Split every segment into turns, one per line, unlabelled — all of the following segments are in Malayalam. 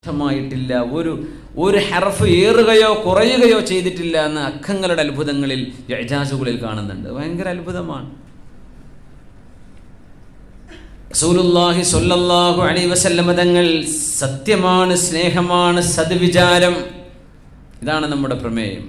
നഷ്ടമായിട്ടില്ല ഒരു ഒരു ഹർഫ് ഏറുകയോ കുറയുകയോ ചെയ്തിട്ടില്ല എന്ന് അക്കങ്ങളുടെ അത്ഭുതങ്ങളിൽ എജാസുകളിൽ കാണുന്നുണ്ട് ഭയങ്കര അത്ഭുതമാണ് റസൂലുള്ളാഹി സ്വല്ലല്ലാഹു അലൈഹി വസല്ലമ തങ്ങൾ സത്യമാണ് സ്നേഹമാണ് സദ്വിചാരം ഇതാണ് നമ്മുടെ പ്രമേയം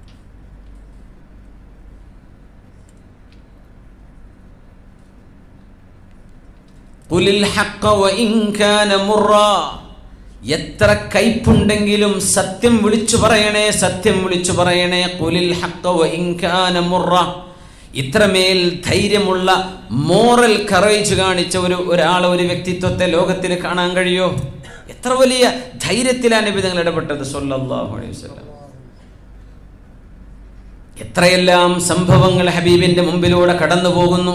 ഖുലിൽ ഹഖ വഇൻ കാന മുറാ എത്ര കയ്പുണ്ടെങ്കിലും സത്യം വിളിച്ചു പറയണേ സത്യം വിളിച്ചു പറയണേ ഖുലിൽ ഹഖ വഇൻ കാന മുറ ഇത്രമേൽ ധൈര്യമുള്ള മോറൽ കറേജ് കാണിച്ച ഒരു ഒരാൾ ഒരു വ്യക്തിത്വത്തെ ലോകത്തിന് കാണാൻ കഴിയോ എത്ര വലിയ ധൈര്യത്തിലാണ് നബി തങ്ങൾ ഇടപെട്ടത് സല്ലല്ലാഹു അലൈഹി വസല്ലം എത്രയെല്ലാം സംഭവങ്ങൾ ഹബീബിന്റെ മുമ്പിലൂടെ കടന്നു പോകുന്നു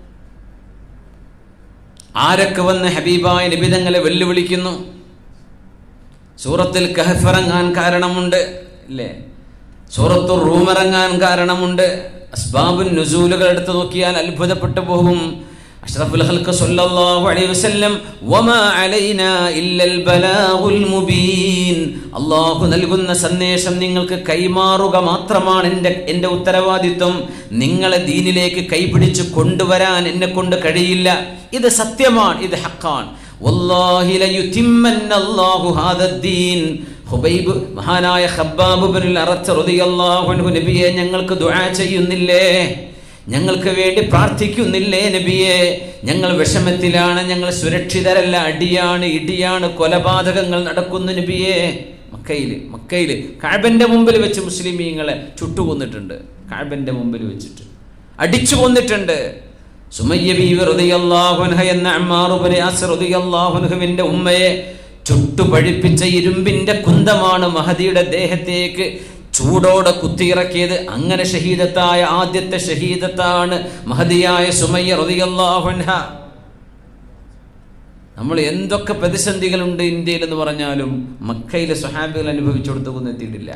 ആരൊക്കെ വന്ന് ഹബീബായ നിബിതങ്ങളെ വെല്ലുവിളിക്കുന്നു സൂറത്തിൽ കഹഫിറങ്ങാൻ കാരണമുണ്ട് അല്ലേ സൂറത്തു റൂമിറങ്ങാൻ കാരണമുണ്ട് അസ്ബാബുൻ നുസൂലുകൾ എടുത്തു നോക്കിയാൽ അത്ഭുതപ്പെട്ടു പോകും അഷ്റഫുൽ ഖൽഖ് സല്ലല്ലാഹു അലൈഹി വസല്ലം വമാ അലൈനാ ഇല്ലൽ ബലാഗുൽ മുബീൻ അല്ലാഹു നൽകുന്ന സന്ദേശം നിങ്ങൾക്ക് കൈമാറുക മാത്രമാണ് എൻ്റെ എൻ്റെ ഉത്തരവാദിത്വം നിങ്ങളെ ദീനിലേക്ക് കൈപിടിച്ച് കൊണ്ടുവരാൻ എന്നെ കൊണ്ട് കഴിയില്ല ഇത് സത്യമാണ് ഇത് ഹക്കാണ് വല്ലാഹി ലയുതിമ്മന്ന അല്ലാഹു ഹാദദ്ദീൻ ഹുബൈബ് മഹാനായ ഖബ്ബാബ് ബിനുൽ അറത്ത് റളിയല്ലാഹു അൻഹു നബിയെ ഞങ്ങൾക്ക് ദുആ ചെയ്യുന്നില്ലേ ഞങ്ങൾക്ക് വേണ്ടി പ്രാർത്ഥിക്കുന്നില്ലേ നബിയെ ഞങ്ങൾ വിഷമത്തിലാണ് ഞങ്ങൾ സുരക്ഷിതരല്ല അടിയാണ് ഇടിയാണ് കൊലപാതകങ്ങൾ നടക്കുന്നു നബിയെ മക്കയില് മക്കയില് കാബന്റെ മുമ്പിൽ വെച്ച് മുസ്ലിമീങ്ങളെ ചുട്ടുകൊന്നിട്ടുണ്ട് കാബന്റെ മുമ്പിൽ വെച്ചിട്ട് അടിച്ചു കൊന്നിട്ടുണ്ട് സുമയ്യ ബീവി റളിയല്ലാഹു അൻഹ എന്ന അമ്മാർ ഇബ്നു യാസിർ റളിയല്ലാഹു അൻഹുവിന്റെ ഉമ്മയെ ചുട്ടുപഴിപ്പിച്ച ഇരുമ്പിന്റെ കുന്തമാണ് മഹദിയുടെ ദേഹത്തേക്ക് ചൂടോടെ കുത്തിയിറക്കിയത് അങ്ങനെ ഷഹീദത്തായ ആദ്യത്തെ ഷഹീദത്താണ് മഹദിയായ സുമയ്യ റളിയല്ലാഹു അൻഹ നമ്മൾ എന്തൊക്കെ പ്രതിസന്ധികളുണ്ട് ഇന്ത്യയിൽ എന്ന് പറഞ്ഞാലും മക്കയിലെ സ്വഹാബികൾ അനുഭവിച്ചു കൊടുത്തൊന്നും എത്തിയിട്ടില്ല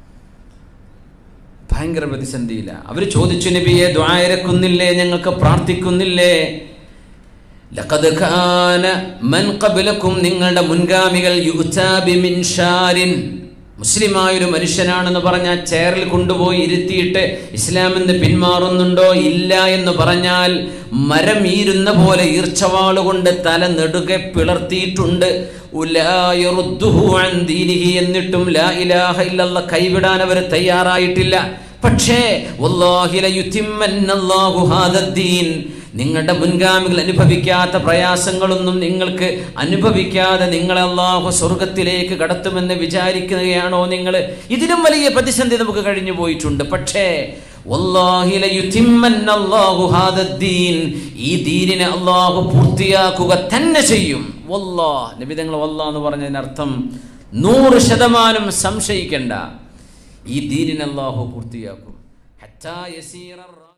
ഭയങ്കര പ്രതിസന്ധിയില്ല അവർ ചോദിച്ചു നബിയെ ദ്വായരക്കുന്നില്ലേ ഞങ്ങൾക്ക് പ്രാർത്ഥിക്കുന്നില്ലേ ലഖദ് കാന മൻ ഖബലക്കും നിങ്ങളുടെ മുൻഗാമികൾ യുഅ്താ ബിമിൻഷാരിൻ മുസ്ലിമായ ഒരു മനുഷ്യനാണെന്ന് പറഞ്ഞാൽ ചെയറിൽ കൊണ്ടുപോയി ഇരുത്തിയിട്ട് ഇസ്ലാമെന്ന് പിന്മാറുന്നുണ്ടോ ഇല്ല എന്ന് പറഞ്ഞാൽ മരം ഈരുന്ന പോലെ ഈർച്ചവാള് കൊണ്ട് തല നെടുകെ പിളർത്തിയിട്ടുണ്ട് ഉലായറുദ്ദുഹു അൻ ദീനിഹി എന്നിട്ടും ലാ ഇലാഹ ഇല്ലല്ലാഹ് കൈവിടാൻ അവർ തയ്യാറായിട്ടില്ല പക്ഷേ വല്ലാഹി ലയുതിമ്മന്നല്ലാഹു ഹാദദ്ദീൻ നിങ്ങളുടെ മുൻഗാമികൾ അനുഭവിക്കാത്ത പ്രയാസങ്ങളൊന്നും നിങ്ങൾക്ക് അനുഭവിക്കാതെ നിങ്ങളെ അള്ളാഹു സ്വർഗത്തിലേക്ക് കടത്തുമെന്ന് വിചാരിക്കുകയാണോ നിങ്ങൾ ഇതിലും വലിയ പ്രതിസന്ധി നമുക്ക് കഴിഞ്ഞു പോയിട്ടുണ്ട് പക്ഷേ വല്ലാഹി ലയുതിമ്മന്നല്ലാഹു ഹാദദ്ദീൻ ഈ ദീനിനെ അള്ളാഹു പൂർത്തിയാക്കുക തന്നെ ചെയ്യും വല്ലാ നബി തങ്ങൾ വല്ലാ എന്ന് പറഞ്ഞതിനർത്ഥം നൂറ് ശതമാനം സംശയിക്കണ്ട ഈ ദീനിനെ അള്ളാഹു പൂർത്തിയാക്കും ഹത്താ യസീറ